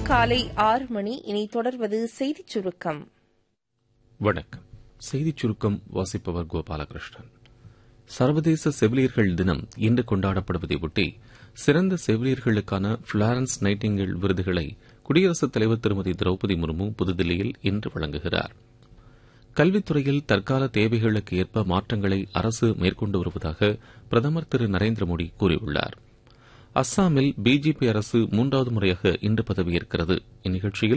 காலை ஆறு மணி இனி தொடர்வது செய்திச் சுருக்கம் வணக்கம் செய்திச் சுருக்கம் வாசிப்பவர் கோபாலகிருஷ்ணன் சர்வதேச செவிலியர்கள் தினம் இன்று கொண்டாடப்படுவதை ஒட்டி சிறந்த செவிலியர்களுக்கான பிளாரன்ஸ் நைட்டிங்கேல் விருதுகளை குடியரசுத் தலைவர் திருமதி திரௌபதி முர்மு புதுதில்லியில் இன்று வழங்குகிறார் கல்வித்துறையில் தற்கால தேவைகளுக்கு ஏற்ப மாற்றங்களை அரசு மேற்கொண்டு வருவதாக பிரதமர் திரு நரேந்திர மோடி கூறியுள்ளார் அஸ்ஸாமில் பிஜேபி அரசு மூன்றாவது முறையாக இன்று பதவியேற்கிறது இந்நிகழ்ச்சியில்